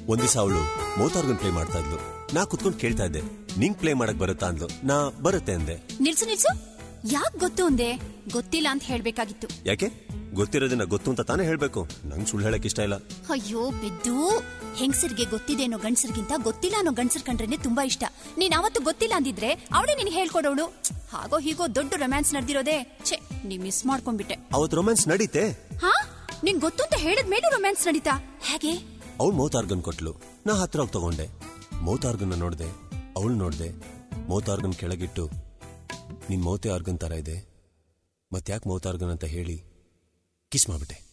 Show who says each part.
Speaker 1: ಒಂದ್ ದಿವಸ ಅವಳು ಮೌತಾರ್ಗನ್ ಪ್ಲೇ ಮಾಡ್ತಾ ಇದ್ಲು ನಾ ಕುತ್ಕೊಂಡು ಕೇಳ್ತಾ ಇದ್ದೆ ನಿಂಗ್ ಪ್ಲೇ ಮಾಡಕ್ ಬರುತ್ತಾ ಅಂದ್ಲು ನಾ ಬರುತ್ತೆ ಅಂದೆ
Speaker 2: ನಿಲ್ಸು ನಿಲ್ಸು ಯಾಕ್ ಗೊತ್ತು ಅಂದೆ ಗೊತ್ತಿಲ್ಲ ಅಂತ ಹೇಳ್ಬೇಕಾಗಿತ್ತು
Speaker 1: ಯಾಕೆ ಗೊತ್ತಿರೋದನ್ನ ಗೊತ್ತು ಅಂತ ತಾನೇ ಹೇಳ್ಬೇಕು ನಂಗ್ ಸುಳ್ಳು ಹೇಳಕ್ ಇಷ್ಟ ಇಲ್ಲ
Speaker 2: ಅಯ್ಯೋ ಬಿದ್ದು ಹೆಂಗಸರಿಗೆ ಗೊತ್ತಿದೆ ಅನ್ನೋ ಗಂಡಸರಿಗಿಂತ ಗೊತ್ತಿಲ್ಲ ಅನ್ನೋ ಗಂಡಸರ್ ಕಂಡ್ರೇನೆ ತುಂಬಾ ಇಷ್ಟ ನೀನ್ ಅವತ್ತು ಗೊತ್ತಿಲ್ಲ ಅಂದಿದ್ರೆ ಅವಳೇ ನಿನ್ ಹೇಳ್ಕೊಡೋಳು ಹಾಗೋ ಹೀಗೋ ದೊಡ್ಡ ರೊಮ್ಯಾನ್ಸ್ ನಡೆದಿರೋದೇ ಛೆ ನೀ ಮಿಸ್ ಮಾಡ್ಕೊಂಡ್ಬಿಟ್ಟೆ
Speaker 1: ಅವತ್ ರೊಮ್ಯಾನ್ಸ್ ನಡೀತೆ
Speaker 2: ಹಾ ನಿಂಗ್ ಗೊತ್ತು ಅಂತ ಹೇಳಿದ ಮೇಲೆ ರೊಮ್ಯಾನ್ಸ್ ನಡೀತಾ ಹೇಗೆ
Speaker 1: ಅವಳು ಮೌತಾರ್ಗನ್ ಕೊಟ್ಲು ನಾ ಹತ್ರ ಹೋಗಿ ತಗೊಂಡೆ ಮೌತಾರ್ಗನ್ನ ನೋಡ್ದೆ ಅವಳು ನೋಡ್ದೆ ಮೌತಾರ್ಗನ್ ಕೆಳಗಿಟ್ಟು ನಿನ್ ಮೌತೆ ಆರ್ಗನ್ ತರ ಇದೆ ಮತ್ತ್ಯಾಕ್ ಮೌತಾರ್ಗನ್ ಅಂತ ಹೇಳಿ ಕಿಸ್ ಮಾಡ್ಬಿಟ್ಟೆ